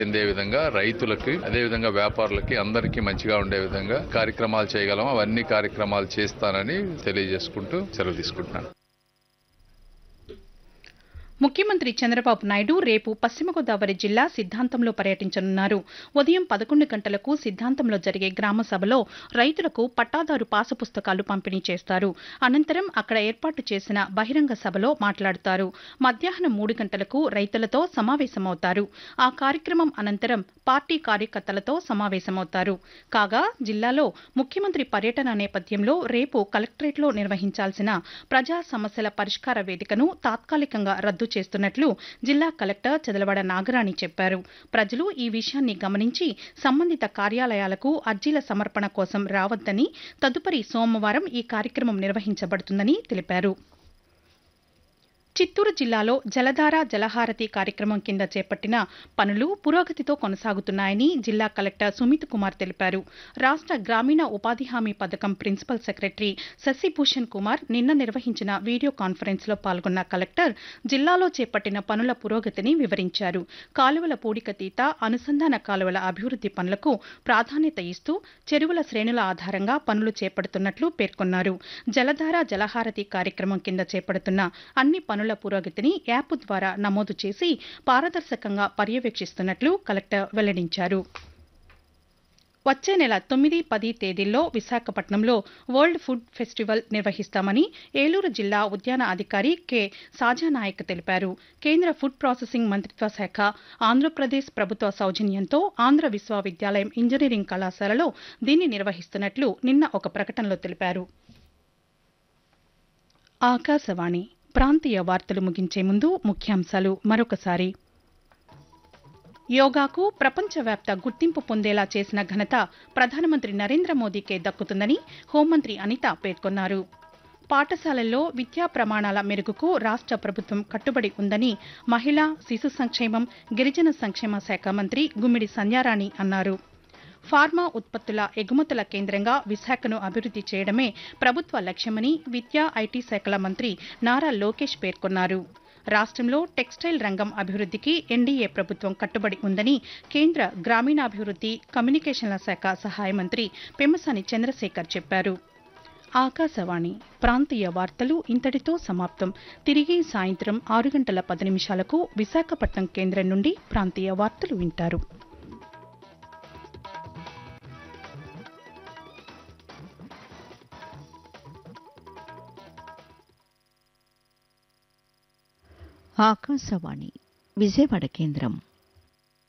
చెందే విధంగా రైతులకి అదే విధంగా వ్యాపారులకి అందరికీ మంచిగా ఉండే విధంగా కార్యక్రమాలు చేయగలం అవన్నీ కార్యక్రమాలు చేస్తానని తెలియజేసుకుంటూ సెలవు తీసుకుంటున్నాను ముఖ్యమంత్రి చంద్రబాబు నాయుడు రేపు పశ్చిమ గోదావరి జిల్లా సిద్ధాంతంలో పర్యటించనున్నారు ఉదయం పదకొండు గంటలకు సిద్ధాంతంలో జరిగే గ్రామ సభలో రైతులకు పట్టాదారు పాసు పుస్తకాలు పంపిణీ చేస్తారు అనంతరం అక్కడ ఏర్పాటు చేసిన బహిరంగ సభలో మాట్లాడతారు మధ్యాహ్నం మూడు గంటలకు రైతులతో సమావేశమవుతారు ఆ కార్యక్రమం అనంతరం పార్టీ కార్యకర్తలతో సమావేశమవుతారు కాగా జిల్లాలో ముఖ్యమంత్రి పర్యటన నేపథ్యంలో రేపు కలెక్టరేట్లో నిర్వహించాల్సిన ప్రజా సమస్యల పరిష్కార వేదికను తాత్కాలికంగా రద్దు చేస్తున్నట్లు జిల్లా కలెక్టర్ చదలవాడ నాగరాణి చెప్పారు ప్రజలు ఈ విషయాన్ని గమనించి సంబంధిత కార్యాలయాలకు అర్జీల సమర్పణ కోసం రావద్దని తదుపరి సోమవారం ఈ కార్యక్రమం నిర్వహించబడుతుందని తెలిపారు చిత్తూరు జిల్లాలో జలధార జలహారతి కార్యక్రమం కింద చేపట్టిన పనులు పురోగతితో కొనసాగుతున్నాయని జిల్లా కలెక్టర్ సుమిత్ కుమార్ తెలిపారు రాష్ట్ర గ్రామీణ ఉపాధి హామీ పథకం ప్రిన్సిపల్ సెక్రటరీ శశిభూషణ్ కుమార్ నిన్న నిర్వహించిన వీడియో కాన్ఫరెన్స్లో పాల్గొన్న కలెక్టర్ జిల్లాలో చేపట్టిన పనుల పురోగతిని వివరించారు కాలువల పూడికతీత అనుసంధాన కాలువల అభివృద్ది పనులకు ప్రాధాన్యత ఇస్తూ చెరువుల శ్రేణుల ఆధారంగా పనులు చేపడుతున్నట్లు పేర్కొన్నారు జలధార జలహారతి కార్యక్రమం కింద చేపడుతున్న అన్ని పనుల పురోగతిని యాప్ ద్వారా నమోదు చేసి పారదర్శకంగా పర్యవేక్షిస్తున్నట్లు కలెక్టర్ వెల్లడించారు వచ్చే నెల తొమ్మిది పది తేదీల్లో విశాఖపట్నంలో వరల్డ్ ఫుడ్ ఫెస్టివల్ నిర్వహిస్తామని ఏలూరు జిల్లా ఉద్యాన అధికారి కె సాజానాయక్ తెలిపారు కేంద్ర ఫుడ్ ప్రాసెసింగ్ మంత్రిత్వ శాఖ ఆంధ్రప్రదేశ్ ప్రభుత్వ సౌజన్యంతో ఆంధ్ర విశ్వవిద్యాలయం ఇంజనీరింగ్ కళాశాలలో దీన్ని నిర్వహిస్తున్నట్లు నిన్న ఒక ప్రకటనలో తెలిపారు ఆకాశవాణి ప్రాంతీయ వార్తలు ముగించే ముందు ముఖ్యాంశాలు మరొకసారి యోగాకు ప్రపంచవ్యాప్త గుర్తింపు పొందేలా చేసిన ఘనత ప్రధానమంత్రి నరేంద్ర మోదీకే దక్కుతుందని హోంమంత్రి అనిత పేర్కొన్నారు పాఠశాలల్లో విద్యా ప్రమాణాల మెరుగుకు రాష్ట్ర ప్రభుత్వం కట్టుబడి ఉందని మహిళా శిశు సంక్షేమం గిరిజన సంక్షేమ శాఖ మంత్రి గుమ్మిడి సంధ్యారాణి అన్నారు ఫార్మా ఉత్పత్తుల ఎగుమతుల కేంద్రంగా విశాఖను అభివృద్ది చేయడమే ప్రభుత్వ లక్ష్యమని విద్యా ఐటీ శాఖల మంత్రి నారా లోకేష్ పేర్కొన్నారు రాష్ట్రంలో టెక్స్టైల్ రంగం అభివృద్దికి ఎన్డీఏ ప్రభుత్వం కట్టుబడి ఉందని కేంద్ర గ్రామీణాభివృద్ది కమ్యూనికేషన్ల శాఖ సహాయ మంత్రి పెమ్మసాని చంద్రశేఖర్ చెప్పారు ఆకాశవాణి ప్రాంతీయ వార్తలు ఇంతటితో సమాప్తం తిరిగి సాయంత్రం ఆరు గంటల పది నిమిషాలకు విశాఖపట్నం కేంద్రం నుండి ప్రాంతీయ వార్తలు వింటారు ఆకాశవాణి విజయవాడ కేంద్రం